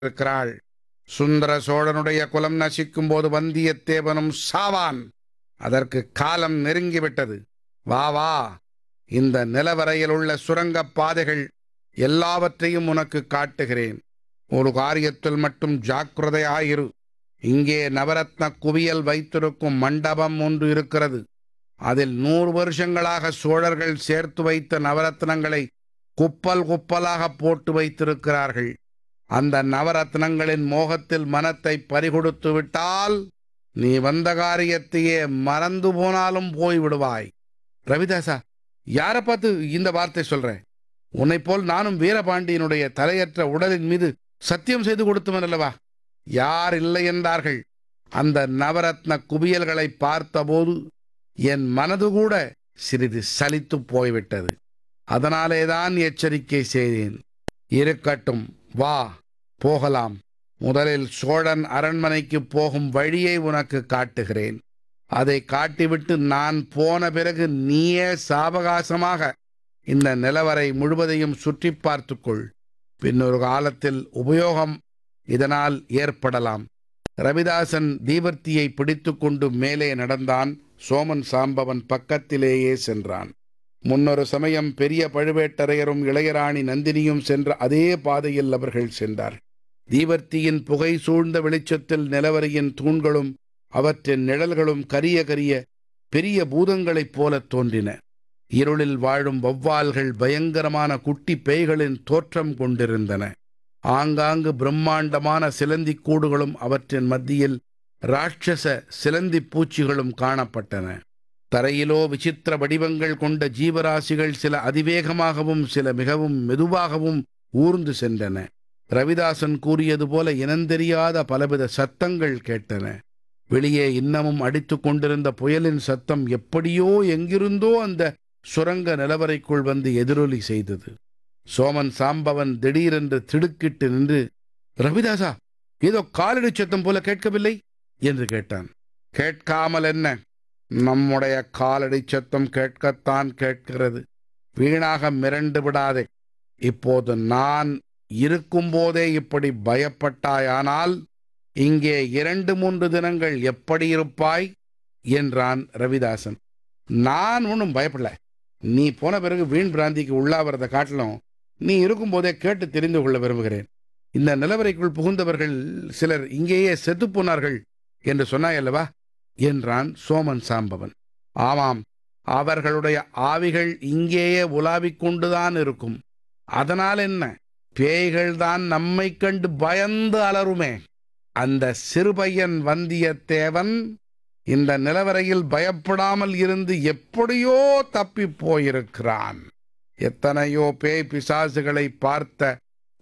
இருக்கிறாள் சுந்தர சோழனுடைய குலம் நசிக்கும் போது வந்தியத்தேவனும் சாவான் அதற்கு காலம் நெருங்கிவிட்டது வா வா இந்த நிலவரையில் உள்ள சுரங்கப் பாதைகள் எல்லாவற்றையும் உனக்கு காட்டுகிறேன் ஒரு காரியத்தில் மட்டும் ஜாக்கிரதையாயிரு இங்கே நவரத்ன குவியல் வைத்திருக்கும் மண்டபம் ஒன்று இருக்கிறது அதில் நூறு வருஷங்களாக சோழர்கள் சேர்த்து வைத்த நவரத்னங்களை குப்பல் குப்பலாக போட்டு வைத்திருக்கிறார்கள் அந்த நவரத்னங்களின் மோகத்தில் மனத்தை பறிகொடுத்து விட்டால் நீ வந்த காரியத்தையே மறந்து போனாலும் போய் விடுவாய் ரவிதாசா யாரை பார்த்து இந்த வார்த்தை சொல்றேன் உன்னைப் போல் நானும் வீரபாண்டியனுடைய தலையற்ற உடலின் மீது சத்தியம் செய்து கொடுத்தவன் அல்லவா யார் இல்லை என்றார்கள் அந்த நவரத்ன குவியல்களை பார்த்தபோது என் மனது கூட சிறிது சலித்து போய்விட்டது அதனாலேதான் எச்சரிக்கை செய்தேன் இருக்கட்டும் வா போகலாம் முதலில் சோழன் அரண்மனைக்கு போகும் வழியை உனக்கு காட்டுகிறேன் அதை காட்டிவிட்டு நான் போன பிறகு நீயே சாவகாசமாக இந்த நிலவரை முழுவதையும் சுற்றி பார்த்துக்கொள் பின்னொரு காலத்தில் உபயோகம் இதனால் ஏற்படலாம் ரவிதாசன் தீவர்த்தியை பிடித்துக்கொண்டு மேலே நடந்தான் சோமன் சாம்பவன் பக்கத்திலேயே சென்றான் முன்னொரு சமயம் பெரிய பழுவேட்டரையரும் இளையராணி நந்தினியும் சென்ற அதே பாதையில் அவர்கள் சென்றார் தீவர்த்தியின் புகை சூழ்ந்த வெளிச்சத்தில் நிலவரையின் தூண்களும் அவற்றின் நிழல்களும் கரிய கரிய பெரிய பூதங்களைப் போலத் தோன்றின இருளில் வாழும் வௌவால்கள் பயங்கரமான குட்டி பேய்களின் தோற்றம் கொண்டிருந்தன ஆங்காங்கு பிரம்மாண்டமான சிலந்திக் கூடுகளும் அவற்றின் மத்தியில் ராட்சச சிலந்திப் பூச்சிகளும் காணப்பட்டன தரையிலோ விசித்திர வடிவங்கள் கொண்ட ஜீவராசிகள் சில அதிவேகமாகவும் சில மிகவும் மெதுவாகவும் ஊர்ந்து சென்றன ரவிதாசன் கூறியது போல இனந்தெரியாத பலவித சத்தங்கள் கேட்டன வெளியே இன்னமும் அடித்துக் கொண்டிருந்த புயலின் சத்தம் எப்படியோ எங்கிருந்தோ அந்த சுரங்க நிலவரைக்குள் வந்து எதிரொலி செய்தது சோமன் சாம்பவன் திடீரென்று திடுக்கிட்டு நின்று ரவிதாசா ஏதோ காலடி சத்தம் போல கேட்கவில்லை என்று கேட்டான் கேட்காமல் என்ன நம்முடைய காலடி சத்தம் கேட்கத்தான் கேட்கிறது வீணாக மிரண்டு விடாதே இப்போது நான் இருக்கும்போதே இப்படி பயப்பட்டாயானால் இங்கே இரண்டு மூன்று தினங்கள் எப்படி இருப்பாய் என்றான் ரவிதாசன் நான் ஒன்றும் பயப்படல நீ போன பிறகு வீண் பிராந்திக்கு உள்ளாவறதை காட்டிலும் நீ இருக்கும்போதே கேட்டு தெரிந்து கொள்ள விரும்புகிறேன் இந்த நிலவரைக்குள் புகுந்தவர்கள் சிலர் இங்கேயே செத்துப் போனார்கள் என்று சொன்னாயல்லவா என்றான் சோமன் சாம்பவன் ஆமாம் அவர்களுடைய ஆவிகள் இங்கேயே உலாவிக் கொண்டுதான் இருக்கும் அதனால் என்ன பேய்கள்தான் நம்மை கண்டு பயந்து அலறுமே அந்த சிறுபையன் வந்தியத்தேவன் இந்த நிலவரையில் பயப்படாமல் இருந்து எப்படியோ தப்பி போயிருக்கிறான் எத்தனையோ பேய் பிசாசுகளை பார்த்த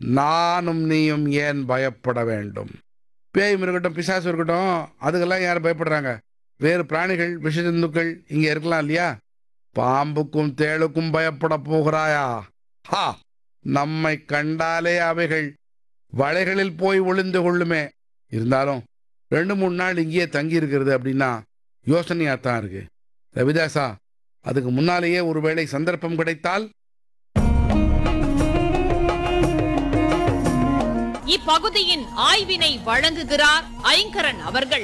நானும் நீயும் ஏன் பயப்பட வேண்டும் பேயும் இருக்கட்டும் பிசாசு இருக்கட்டும் அதுக்கெல்லாம் யார் பயப்படுறாங்க வேறு பிராணிகள் விஷஜந்துக்கள் இங்க இருக்கலாம் இல்லையா பாம்புக்கும் தேளுக்கும் பயப்பட போகிறாயா ஹா நம்மை கண்டாலே அவைகள் வளைகளில் போய் ஒளிந்து கொள்ளுமே இருந்தாலும் ரெண்டு மூணு நாள் இங்கேயே தங்கி இருக்கிறது அப்படின்னா யோசனையா தான் இருக்கு ரவிதாசா அதுக்கு முன்னாலேயே ஒருவேளை சந்தர்ப்பம் கிடைத்தால் இப்பகுதியின் ஆய்வினை வழங்குகிறார் ஐங்கரன் அவர்கள்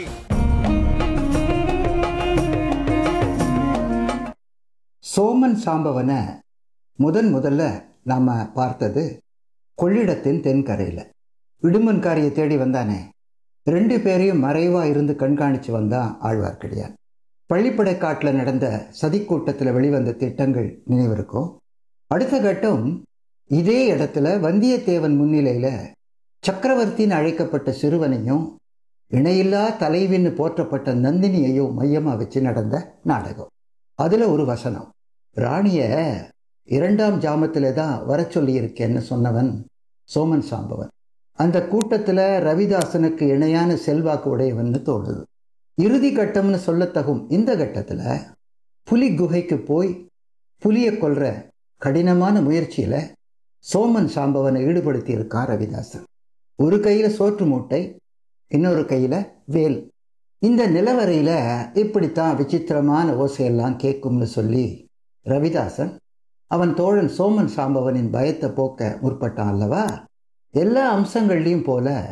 சோமன் சாம்பவனை முதன் முதல்ல நாம் பார்த்தது கொள்ளிடத்தின் தென்கரையில் இடுமன்காரியை தேடி வந்தானே ரெண்டு பேரையும் மறைவாக இருந்து கண்காணித்து வந்தான் ஆழ்வார்க்கடியான் பள்ளிப்படை காட்டில் நடந்த சதிக்கூட்டத்தில் வெளிவந்த திட்டங்கள் நினைவிருக்கும் அடுத்த கட்டம் இதே இடத்துல வந்தியத்தேவன் முன்னிலையில் சக்கரவர்த்தின்னு அழைக்கப்பட்ட சிறுவனையும் இணையில்லா தலைவின்னு போற்றப்பட்ட நந்தினியையும் மையமாக வச்சு நடந்த நாடகம் அதில் ஒரு வசனம் ராணிய இரண்டாம் ஜாமத்தில் தான் வர சொல்லியிருக்கேன்னு சொன்னவன் சோமன் சாம்பவன் அந்த கூட்டத்தில் ரவிதாசனுக்கு இணையான செல்வாக்கு உடையவன்னு தோணுது இறுதி கட்டம்னு சொல்லத்தகும் இந்த கட்டத்தில் புலி குகைக்கு போய் புலியை கொல்ற கடினமான முயற்சியில் சோமன் சாம்பவனை ஈடுபடுத்தி இருக்கான் ரவிதாசன் ஒரு கையில் சோற்று மூட்டை இன்னொரு கையில் வேல் இந்த நிலவரையில் இப்படித்தான் விசித்திரமான ஓசையெல்லாம் கேட்கும்னு சொல்லி ரவிதாசன் அவன் தோழன் சோமன் சாம்பவனின் பயத்தை போக்க முற்பட்டான் அல்லவா எல்லா அம்சங்கள்லையும் போல